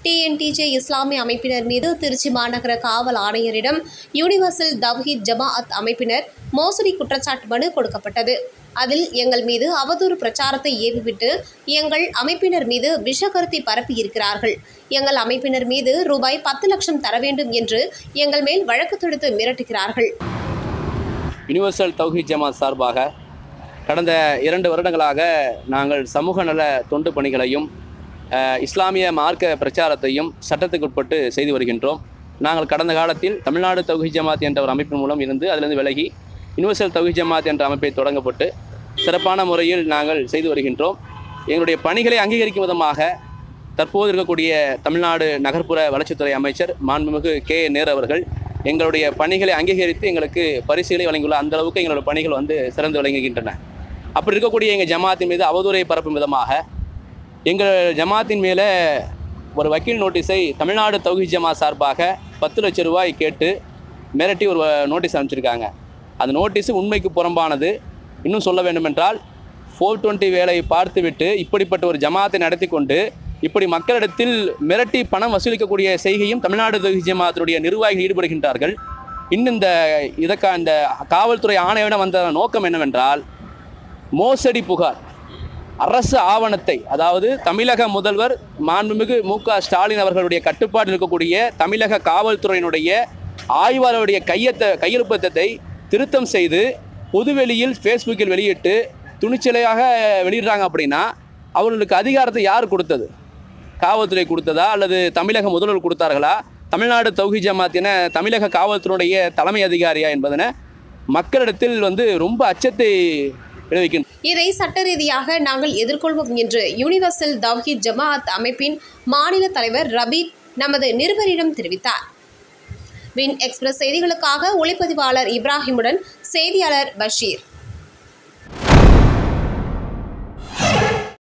TNTJ இஸ்லாமிய அமைப்பினர் மீது திருச்சி மாநகர காவல் ஆணையரிடம் யூனிவர்சல் தவ்ஹீத் ஜமாஅத் அமைப்பினர் மோசடி குற்றச்சாட்டு மனு கொடுக்கப்பட்டது அதில் எங்கள் மீது அவதூறு பிரச்சாரத்தை ஏவிவிட்டு எங்கள் அமைப்பினர் மீது விஷகருத்தை பரப்பியிருக்கிறார்கள் எங்கள் அமைப்பினர் மீது ரூபாய் பத்து லட்சம் தர வேண்டும் என்று எங்கள் மேல் வழக்கு தொடுத்து மிரட்டுகிறார்கள் யுனிவர்சல் தௌஹீத் ஜமாத் சார்பாக கடந்த இரண்டு வருடங்களாக நாங்கள் சமூக நல தொண்டு பணிகளையும் அஹ், இஸ்லாமிய மார்க்க பிரச்சாரத்தையும் சட்டத்துக்கு உட்பட்டு செய்து வருகின்றோம் நாங்கள் கடந்த காலத்தில் தமிழ்நாடு தௌஹீத் ஜமாத் என்ற ஒரு அமைப்பின் மூலம் இருந்து அதிலிருந்து விலகி யுனிவர்சல் தௌஹீத் ஜமாத் என்ற அமைப்பை தொடங்கப்பட்டு சிறப்பான முறையில் நாங்கள் செய்து வருகின்றோம் எங்களுடைய பணிகளை அங்கீகரிக்கும் விதமாக தற்போது இருக்கக்கூடிய தமிழ்நாடு நகர்ப்புற வளர்ச்சித்துறை அமைச்சர் மாண்புமிகு கே நேரு அவர்கள் எங்களுடைய பணிகளை அங்கீகரித்து எங்களுக்கு பரிசுகளை வழங்கியுள்ள அந்த அளவுக்கு எங்களோட பணிகள் வந்து சிறந்து விளங்குகின்றன அப்படி இருக்கக்கூடிய எங்கள் ஜமாத்தின் மீது அவதூறை பரப்பும் விதமாக எங்கள் ஜமாத்தின் மேலே ஒரு வக்கீல் நோட்டீஸை தமிழ்நாடு தௌஹீத் ஜமாத் சார்பாக பத்து லட்சம் ரூபாய் கேட்டு மிரட்டி ஒரு நோட்டீஸ் அனுப்பிச்சிருக்காங்க அந்த நோட்டீஸ் உண்மைக்கு புறம்பானது இன்னும் சொல்ல வேண்டுமென்றால் ஃபோர் டுவெண்ட்டி வேலையை பார்த்துவிட்டு இப்படிப்பட்ட ஒரு ஜமாத்தை நடத்தி கொண்டு இப்படி மக்களிடத்தில் மிரட்டி பணம் வசூலிக்கக்கூடிய செய்கையும் தமிழ்நாடு தௌஹீத் ஜமாத்துடைய நிர்வாகிகள் ஈடுபடுகின்றார்கள் இன்னும் இந்த இதற்கா இந்த காவல்துறை ஆணையிடம் வந்த நோக்கம் என்னவென்றால் மோசடி புகார் அரசு ஆவணத்தை அதாவது தமிழக முதல்வர் மாண்புமிகு மு க ஸ்டாலின் அவர்களுடைய கட்டுப்பாட்டில் இருக்கக்கூடிய தமிழக காவல்துறையினுடைய ஆய்வாளருடைய கையத்த கையெழுப்பத்தை திருத்தம் செய்து பொதுவெளியில் ஃபேஸ்புக்கில் வெளியிட்டு துணிச்சலையாக வெளியிடுறாங்க அப்படின்னா அவர்களுக்கு அதிகாரத்தை யார் கொடுத்தது காவல்துறை கொடுத்ததா அல்லது தமிழக முதல்வர் கொடுத்தார்களா தமிழ்நாடு தௌஹி ஜமாத் என தமிழக காவல்துறையுடைய தலைமை அதிகாரியா என்பதனை மக்களிடத்தில் வந்து ரொம்ப அச்சத்தை விளைவிக்கின்றன இதை சட்ட ரீதியாக நாங்கள் எதிர்கொள்வோம் என்று யூனிவர்சல் தவ்ஹீத் ஜமாஅத் அமைப்பின் மாநில தலைவர் ரபீப் நமது நிருபரிடம் தெரிவித்தார் வின் எக்ஸ்பிரஸ் செய்திகளுக்காக ஒளிப்பதிவாளர் இப்ராஹிமுடன் செய்தியாளர் பஷீர்